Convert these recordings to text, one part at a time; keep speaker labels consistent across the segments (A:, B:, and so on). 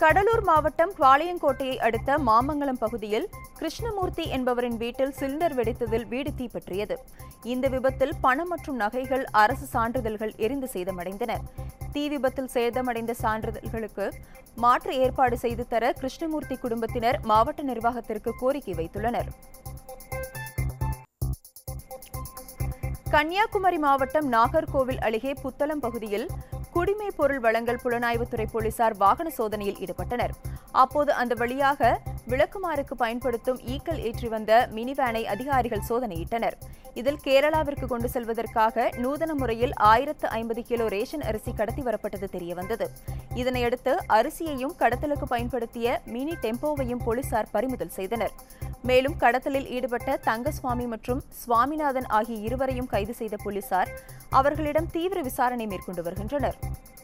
A: கடலூர் மாவட்டம் பாளையங்கோட்டையை அடுத்த மாமங்கலம் பகுதியில் கிருஷ்ணமூர்த்தி என்பவரின் வீட்டில் சிலிண்டர் வெடித்ததில் வீடு தீப்பற்றியது இந்த விபத்தில் பணம் மற்றும் நகைகள் அரசு சான்றிதழ்கள் எரிந்து சேதமடைந்தன தீ விபத்தில் சேதமடைந்த சான்றிதழ்களுக்கு மாற்று ஏற்பாடு செய்து தர கிருஷ்ணமூர்த்தி குடும்பத்தினர் மாவட்ட நிர்வாகத்திற்கு கோரிக்கை வைத்துள்ளனர் கன்னியாகுமரி மாவட்டம் நாகர்கோவில் அருகே புத்தளம் பகுதியில் குடிமை பொருள் வழங்கல் புலனாய்வுத்துறை போலீசார் வாகன சோதனையில் ஈடுபட்டனர் அப்போது அந்த வழியாக விளக்குமாறுக்கு பயன்படுத்தும் ஈக்கள் ஏற்றி வந்த மினி வேனை அதிகாரிகள் சோதனையிட்டனர் இதில் கேரளாவிற்கு கொண்டு செல்வதற்காக நூதன முறையில் ஆயிரத்து ஐம்பது கிலோ ரேஷன் அரிசி கடத்தி வரப்பட்டது தெரியவந்தது இதனையடுத்து அரிசியையும் கடத்தலுக்கு பயன்படுத்திய மினி டெம்போவையும் போலீசார் பறிமுதல் செய்தனர் மேலும் கடத்தலில் ஈடுபட்ட தங்கசுவாமி மற்றும் சுவாமிநாதன் ஆகிய இருவரையும் கைது செய்த போலீசார் அவர்களிடம் தீவிர விசாரணை மேற்கொண்டு வருகின்றனர்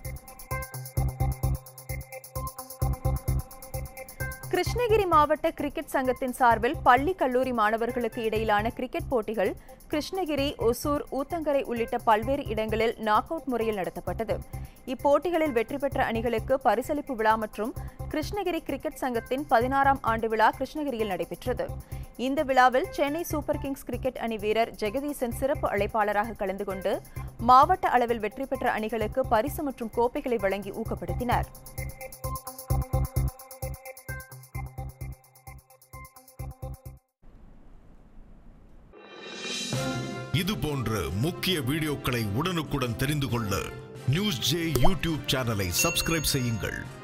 A: கிருஷ்ணகிரி மாவட்ட கிரிக்கெட் சங்கத்தின் சார்பில் பள்ளி கல்லூரி மாணவர்களுக்கு இடையிலான கிரிக்கெட் போட்டிகள் கிருஷ்ணகிரி ஒசூர் ஊத்தங்கரை உள்ளிட்ட பல்வேறு இடங்களில் நாக் அவுட் முறையில் நடத்தப்பட்டது இப்போட்டிகளில் வெற்றி பெற்ற அணிகளுக்கு பரிசளிப்பு விழா மற்றும் கிருஷ்ணகிரி கிரிக்கெட் சங்கத்தின் பதினாறாம் ஆண்டு விழா கிருஷ்ணகிரியில் நடைபெற்றது இந்த விழாவில் சென்னை சூப்பர் கிங்ஸ் கிரிக்கெட் அணி வீரர் ஜெகதீசன் சிறப்பு அழைப்பாளராக கலந்து கொண்டு மாவட்ட அளவில் வெற்றி பெற்ற அணிகளுக்கு பரிசு மற்றும் கோப்பைகளை வழங்கி ஊக்கப்படுத்தினார்
B: இது போன்ற முக்கிய வீடியோக்களை உடனுக்குடன் தெரிந்து கொள்ள நியூஸ் ஜே யூடியூப் சேனலை சப்ஸ்கிரைப் செய்யுங்கள்